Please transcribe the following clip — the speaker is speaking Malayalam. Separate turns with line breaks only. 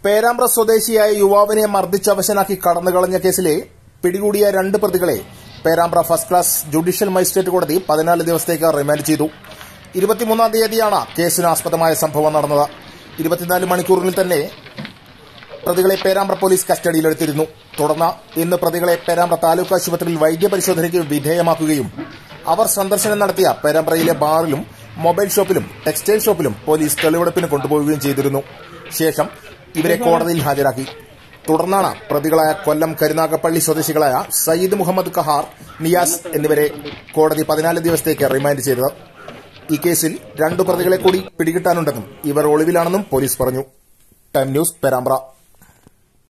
പേരാമ്പ്ര സ്വദേശിയായ യുവാവിനെ മർദ്ദിച്ചവശനാക്കി കടന്നുകളഞ്ഞ കേസിലെ പിടികൂടിയ രണ്ട് പ്രതികളെ Perambra first class judicial magistrate കോടതി പതിനാല് ദിവസത്തേക്ക് റിമാൻഡ് ചെയ്തു ഇരുപത്തിമൂന്നാം തീയതിയാണ് കേസിന് ആസ്പദമായ സംഭവം നടന്നത് ഇരുപത്തിനാല് മണിക്കൂറിൽ തന്നെ പ്രതികളെ പേരാമ്പ്ര പോലീസ് കസ്റ്റഡിയിലെടുത്തിരുന്നു തുടർന്ന് ഇന്ന് പ്രതികളെ പേരാമ്പ്ര താലൂക്ക് ആശുപത്രിയിൽ വൈദ്യപരിശോധനയ്ക്ക് വിധേയമാക്കുകയും അവർ സന്ദർശനം നടത്തിയ പേരാമ്പ്രയിലെ ബാറിലും മൊബൈൽ ഷോപ്പിലും ടെക്സ്റ്റൈൽ ഷോപ്പിലും പോലീസ് തെളിവെടുപ്പിന് കൊണ്ടുപോവുകയും ചെയ്തിരുന്നു ശേഷം ഇവരെ കോടതിയിൽ ഹാജരാക്കി തുടർന്നാണ് പ്രതികളായ കൊല്ലം കരുനാഗപ്പള്ളി സ്വദേശികളായ സയ്യിദ് മുഹമ്മദ് കഹാർ നിയാസ് എന്നിവരെ കോടതി പതിനാല് ദിവസത്തേക്ക് റിമാൻഡ് ചെയ്തത് ഈ കേസിൽ രണ്ടു പ്രതികളെ കൂടി പിടികിട്ടാനുണ്ടെന്നും ഇവർ ഒളിവിലാണെന്നും പോലീസ് പറഞ്ഞു ടൈം ന്യൂസ് പേരാമ്പ്ര